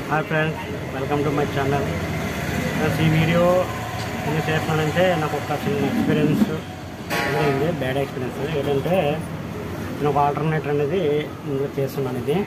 Hi friends welcome to my channel friends ఈ video ఎందుకు చేస్తున్నానంటే నాకు ఒక చిన్న ఎక్స్పీరియన్స్ ఎదురైంది బ్యాడ్ ఎక్స్పీరియన్స్ ఏంటంటే నేను ఒక ఆల్టర్నేటర్ అనేది ఇందులో చేస్తున్నాను ఇది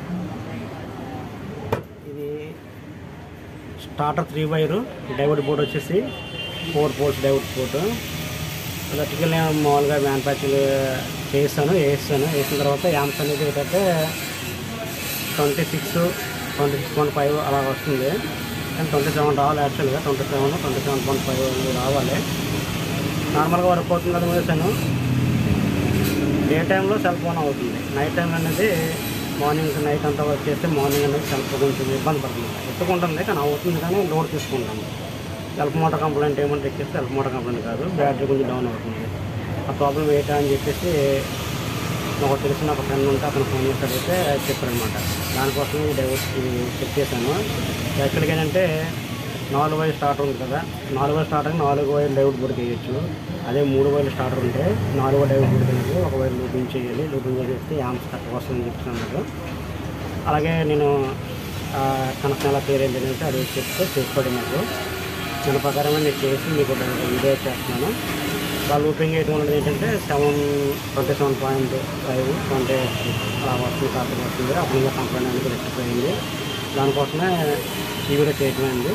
ఇది starter three wire divert board వచ్చేసి four poles divert board electrical నేను మామూలుగా మ్యానుఫ్యాక్చర్ చేస్తాను వేస్తాను వేసిన తర్వాత యాంప్స్ అనేది ఏంటంటే twenty six twenty six point five అలా వస్తుంది కానీ ట్వంటీ సెవెన్ రావాలి యాక్చువల్గా twenty seven twenty seven point five రావాలి నార్మల్గా వర్క్ అవుతుంది కదా వేసాను డే టైంలో సెల్ ఫోన్ అవుతుంది నైట్ టైం అనేది మార్నింగ్ నైట్ అంతా వర్క్ చేస్తే మార్నింగ్ అనేది సెల్ ఫోన్ కొంచెం ఇబ్బంది పడుతుంది ఎత్తుకుంటుంది కానీ అవుతుంది కానీ లోడ్ తీసుకుంటాను సెల్ఫ్ మోటార్ కంప్లైంట్ ఏమంటే ఎక్కిస్తే సెల్ఫ్ మోటార్ కంప్లైంట్ కాదు బ్యాటరీ కొంచెం డౌన్ అవుతుంది ఆ ప్రాబ్లం ఏంటా అని చెప్పేసి నాకు తెలిసిన ఒక ఫ్రెండ్ ఉంటే అతను ఫోన్ చేసి అడిగితే చెప్పారనమాట దానికోసం ఈ డైవర్స్ చెక్ చేశాను యాక్చువల్గా ఏంటంటే నాలుగు వైర్ స్టార్టర్ ఉంది కదా నాలుగు వైర్ స్టార్టర్ నాలుగు వైర్ డైవర్ట్ బోర్డు వేయచ్చు అదే మూడు వైర్లు స్టార్టర్ ఉంటే నాలుగో డైవర్ట్ బోర్డు అనేది ఒక వైర్ లూపింగ్ చేయాలి లూపింగ్ చేస్తే యాంప్స్ కరెక్ట్గా వస్తుందని చెప్తున్నారు అలాగే నేను కనెక్షన్ ఎలా క్లియర్ అయింది అనేసి అది చెప్తే చేసుకోండి నాకు దాని ప్రకారమే నేను చేసి మీకు ఒక వీడియో చేస్తున్నాను వాళ్ళు లూపింగ్ చేయడం వల్ల ఏంటంటే seven twenty seven point five twenty అలా వస్తుంది కాకపోతే వస్తుంది అప్పుడు ఇంకా కంప్లైంట్ అనేది రెక్టిఫై అయింది దానికోసమే ఈ వీడియో చేయటం అయింది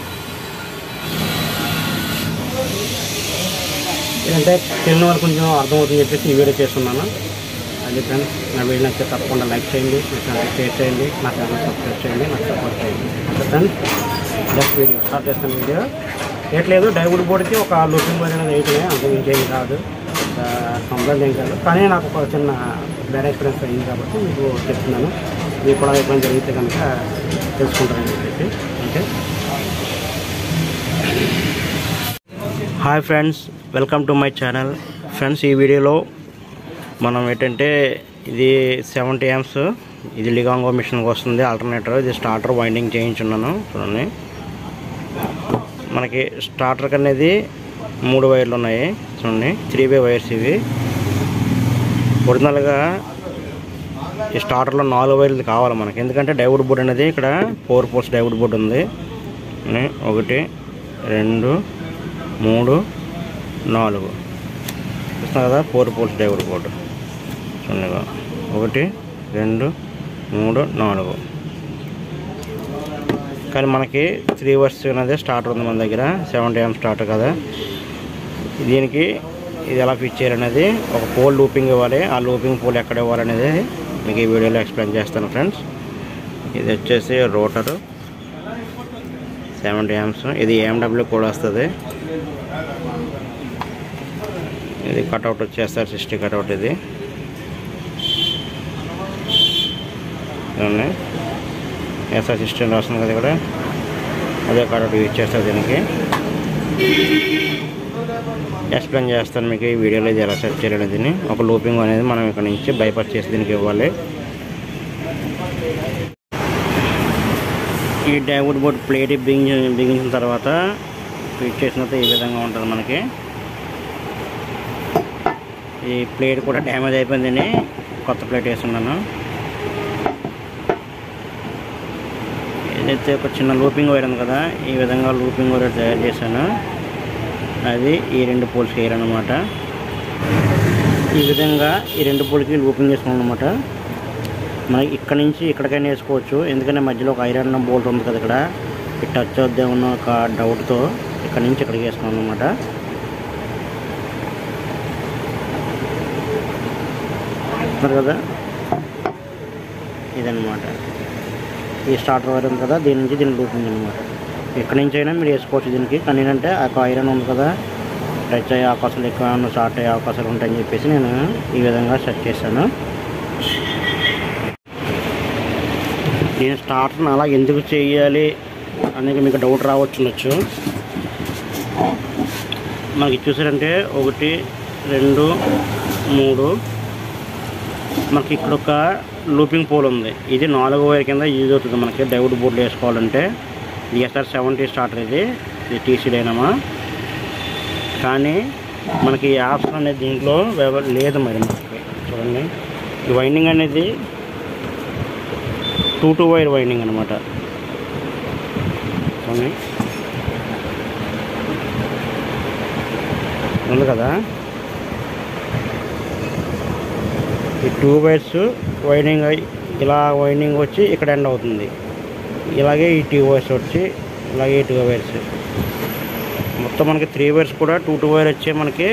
ఏంటంటే తెలియని వాళ్ళు కొంచెం అర్థమవుతుంది చెప్పేసి ఈ వీడియో చేస్తున్నాను అది ఫ్రెండ్స్ నా వీడియో నచ్చితే తప్పకుండా లైక్ చేయండి నా ఛానల్ షేర్ చేయండి నా ఛానల్ సబ్స్క్రైబ్ చేయండి నాకు సపోర్ట్ చేయండి okay friends next video start చేస్తాను వీడియో ఏట్లేదు డైవుడ్ బోర్డ్కి ఒక లుకింగ్ బోర్డ్ అనేది వేయటమే అంత ఇంకేం కాదు కంప్లైంట్ ఏం కాదు కానీ నాకు ఒక చిన్న బ్యాడ్ ఎక్స్పీరియన్స్ అయింది కాబట్టి మీకు చెప్తున్నాను మీకు కూడా ఎప్పుడైనా జరిగితే కనుక తెలుసుకుంటారని చెప్పేసి okay hi friends welcome to my channel friends ఈ వీడియోలో మనం ఏంటంటే ఇది సెవెంటీ యామ్స్ ఇది లిగాంగో మిషన్కి వస్తుంది ఆల్టర్నేటర్ ఇది స్టార్టర్ వైండింగ్ చేయించున్నాను చూడండి మనకి స్టార్టర్ అనేది మూడు వైర్లు ఉన్నాయి చూడండి త్రీ వే వైర్స్ ఇవి ఒరిజినల్గా ఈ స్టార్టర్లో నాలుగు వైర్లు కావాలి మనకి ఎందుకంటే డైవుడ్ బోర్డ్ అనేది ఇక్కడ ఫోర్ పోల్స్ డైవుడ్ బోర్డ్ ఉంది చూడండి, ఒకటి రెండు మూడు నాలుగు చూస్తున్నా కదా ఫోర్ పోల్స్ డైవుడ్ బోర్డు చూడండి ఇగో. ఒకటి రెండు మూడు నాలుగు కానీ మనకి త్రీ వర్స్ అనేది స్టార్టర్ ఉంది మన దగ్గర సెవెంటీ ఎం స్టార్టర్ కదా దీనికి ఇది ఎలా ఫిట్ చేయాలనేది ఒక పోల్ లూపింగ్ ఇవ్వాలి ఆ లూపింగ్ పోల్ ఎక్కడ ఇవ్వాలనేది మీకు ఈ వీడియోలో ఎక్స్ప్లెయిన్ చేస్తాను ఫ్రెండ్స్ ఇది వచ్చేసి రోటరు సెవెంటీ ఎంస్ ఇది ఏఎండబ్ల్యూ కూడా వస్తుంది ఇది కట్అవుట్ వచ్చేస్తారు సిక్స్టీ కట్అవుట్ ఇది చూడండి ఎస్ఆర్ సిస్టమ్ రాస్తుంది కదా ఇక్కడ అదే కట్అవుట్ యూజ్ చేస్తారు దీనికి ఎక్స్ప్లెయిన్ చేస్తాను మీకు ఈ వీడియోలో ఇది ఎలా సెట్ చేయాలి దీన్ని ఒక లూపింగ్ అనేది మనం ఇక్కడ నుంచి బైపాస్ చేసి దీనికి ఇవ్వాలి ఈ డైవుడ్ బోర్డ్ ప్లేట్ బిగించి బిగించిన తర్వాత ఫిట్ చేసిన తర్వాత ఈ విధంగా ఉంటుంది మనకి ఈ ప్లేట్ కూడా డ్యామేజ్ అయిపోయిందని కొత్త ప్లేట్ వేస్తున్నాను ఏదైతే ఒక చిన్న లూపింగ్ వైర్ ఉంది కదా ఈ విధంగా లూపింగ్ వైర్ తయారు చేశాను అది ఈ రెండు పోల్స్కి వేయాలన్నమాట ఈ విధంగా ఈ రెండు పోల్కి లూపింగ్ చేసుకోవాలి అనమాట మనకి ఇక్కడ నుంచి ఇక్కడికైనా వేసుకోవచ్చు ఎందుకంటే మధ్యలో ఒక ఐరన్ బోల్ట్ ఉంది కదా ఇక్కడ ఈ టచ్ వద్దేమన్న ఒక డౌట్తో ఇక్కడ నుంచి ఇక్కడికి వేసుకున్నాం అనమాట చూస్తున్నారు కదా ఇదన్నమాట ఈ స్టార్టర్ వైర్ ఉంది కదా దీని నుంచి దీని లూపింగ్ అనమాట ఎక్కడి నుంచి అయినా మీరు వేసుకోవచ్చు దీనికి కానీ ఏంటంటే ఆ ఐరన్ ఉంది కదా టచ్ అయ్యే అవకాశాలు ఎక్కువ ఏమన్నా షార్ట్ అయ్యే అవకాశాలు ఉంటాయని చెప్పేసి నేను ఈ విధంగా సెట్ చేశాను నేను స్టార్టర్ని అలా ఎందుకు చేయాలి అనేది మీకు డౌట్ రావచ్చునొచ్చు మనకి చూసారంటే ఒకటి రెండు మూడు మనకి ఇక్కడ ఒక లూపింగ్ పోల్ ఉంది ఇది నాలుగో వైర్ కింద యూజ్ అవుతుంది మనకి డైవుడ్ బోర్డులు వేసుకోవాలంటే ఇది ఎస్ఆర్ సెవెంటీ స్టార్టర్ ఇది ఇది టీసీ డైనమా కానీ మనకి ఈ ఆప్షన్ అనేది దీంట్లో వ్యవ- లేదు మరి మనకి చూడండి ఈ వైండింగ్ అనేది టూ టూ వైర్ వైండింగ్ అనమాట మొత్తం ఉంది కదా ఈ టూ వైర్స్ వైండింగ్ అయి- ఇలా వైండింగ్ వచ్చి ఇక్కడ ఎండ్ అవుతుంది ఇలాగే ఈ టూ వైర్స్ వచ్చి ఇలాగే ఈ టూ వైర్స్ మొత్తం మనకి త్రీ వైర్స్ కూడా టూ టూ వైర్ వచ్చే మనకి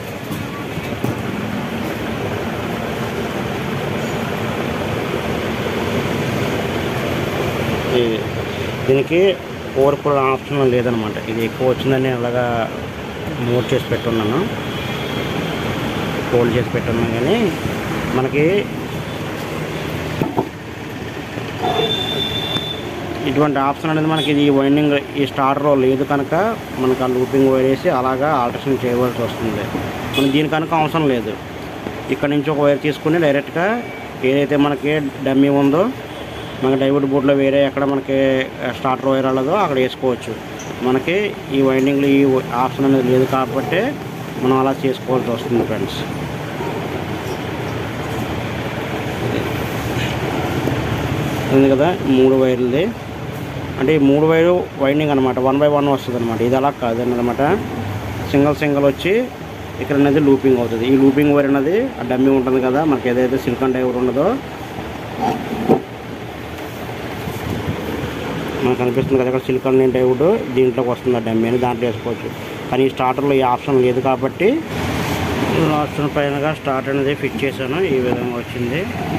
ఈ- దీనికి ఓవర్ కూడా ఆప్షన్ లేదనమాట ఇది ఎక్కువ వచ్చిందని అలాగా మోడ్ చేసి పెట్టున్నాను ఫోల్డ్ చేసి పెట్టున్నాను కానీ మనకి ఇటువంటి ఆప్షన్ అనేది మనకి ఇది వైండింగ్ ఈ స్టార్టర్లో లేదు కనుక మనకు ఆ లూపింగ్ వైర్ వేసి అలాగా ఆల్టరేషన్ చేయవలసి వస్తుంది మనం దీని కనుక అవసరం లేదు ఇక్కడ నుంచి ఒక వైర్ తీసుకుని డైరెక్ట్గా ఏదైతే మనకి డమ్మీ ఉందో మనకి డైవర్డ్ బోర్డులో వేరే ఎక్కడ మనకి స్టార్టర్ వైర్ అవ్వదో అక్కడ వేసుకోవచ్చు మనకి ఈ వైండింగ్లో ఈ ఆప్షన్ అనేది లేదు కాబట్టి మనం అలా చేసుకోవాల్సి వస్తుంది ఫ్రెండ్స్ ఉంది కదా మూడు వైర్లది అంటే ఈ మూడు వైరు వైండింగ్ అనమాట వన్ బై వన్ వస్తుంది అనమాట ఇది అలా కాదు అనమాట సింగిల్ సింగిల్ వచ్చి ఇక్కడ అనేది లూపింగ్ అవుతుంది ఈ లూపింగ్ వైర్ అనేది ఆ డమ్మీ ఉంటుంది కదా మనకి ఏదైతే సిలికాన్ డైవర్ ఉన్నదో మనకు కనిపిస్తుంది కదా ఇక్కడ సిలికాన్ డైవుడ్ దీంట్లోకి వస్తుంది ఆ డమ్మీ అని దాంట్లో వేసుకోవచ్చు కానీ ఈ స్టార్టర్లో ఈ ఆప్షన్ లేదు కాబట్టి ఆప్షన్ పైనగా స్టార్ట్ అనేది ఫిట్ చేశాను ఈ విధంగా వచ్చింది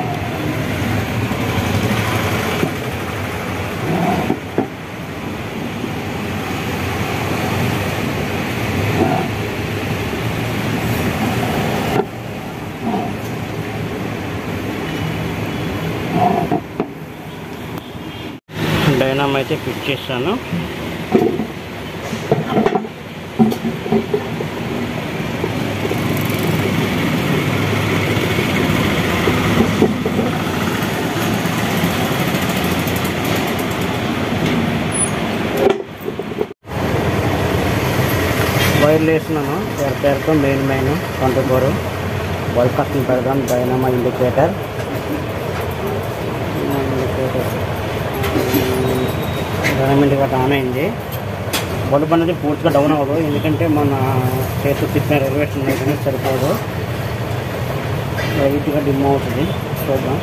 డైనామ్ అయితే ఫిట్ చేశాను వైర్లు వేసినాను పేరు పేరుతో main main twenty four wire custom పెడదాం డైనామా ఇండికేటర్ ఇండికేటర్ గవర్నమెంట్ గట్రా ఆన్ అయింది బల్బ్ అనేది పూర్తిగా డౌన్ అవ్వదు ఎందుకంటే మన చేతు తిప్పిన రిజర్వేషన్ అయితే సరిపోదు లైట్గా డిమ్ అవుతుంది చూద్దాం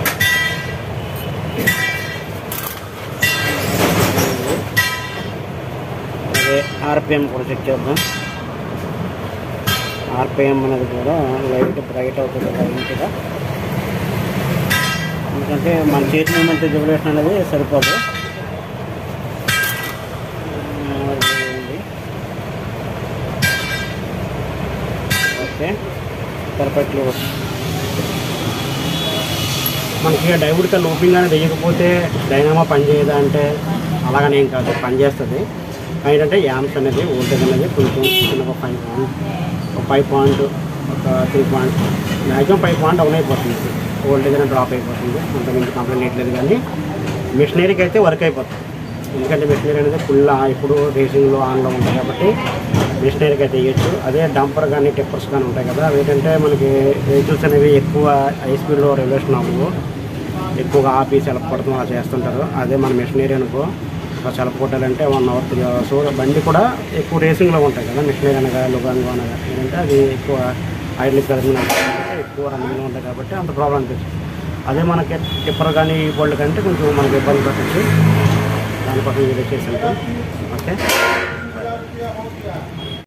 అదే ఆర్పిఎం కూడా చెక్ చేద్దాం ఆర్పిఎం అనేది కూడా లైట్ బ్రైట్ అవుతుంది లైట్గా ఎందుకంటే మన చేతి మూమెంట్ రిజర్వేషన్ అనేది సరిపోదు అది ఓకే పర్ఫెక్ట్లీ మనకి డైవుడ్కి లోపింగ్ అనేది వేయకపోతే డైనామా పనిచేయదా అంటే అలాగనే ఏం కాదు పనిచేస్తుంది ఏంటంటే యామ్స్ అనేది వోల్టేజ్ అనేది కొంచెం చిన్న ఒక ఫైవ్ పాయింట్ ఒక ఫైవ్ పాయింట్ ఒక three point maximum five point down అయిపోతుంది వోల్టేజ్ అనేది డ్రాప్ అయిపోతుంది అంత మించి కంప్లైంట్ లేదు కానీ మిషనరీకి అయితే వర్క్ అయిపోతుంది ఎందుకంటే మిషనరీ అనేది ఫుల్ ఇప్పుడు రేసింగ్లో ఆన్లో ఉంటుంది కాబట్టి మిషనరీకి అయితే వేయచ్చు అదే డంపర్ కానీ టిప్పర్స్ కానీ ఉంటాయి కదా అవి ఏంటంటే మనకి వెహికల్స్ అనేవి ఎక్కువ హై స్పీడ్లో రెగ్యులేషన్ అవ్వవు ఎక్కువగా ఆపి సెలప్ కొడతాం అలా చేస్తుంటారు అదే మన మిషనరీ అనుకో ఒక సెలప్ కొట్టాలంటే వన్ అవర్ త్రీ అవర్స్ బండి కూడా ఎక్కువ రేసింగ్లో ఉంటాయి కదా మిషనరీ అనగా లుగాంగో అనగా ఏంటంటే అది ఎక్కువ ఐడ్లిక్ ఎక్కువ రన్నింగ్లో ఉంటాయి కాబట్టి అంత ప్రాబ్లం అనిపిస్తుంది అదే మనకి టిప్పర్ కానీ ఈ బోల్డ్ కంటే కొంచెం మనకి ఇబ్బంది పట్టచ్చు దానికోసం వీడియో చేసి ఓకే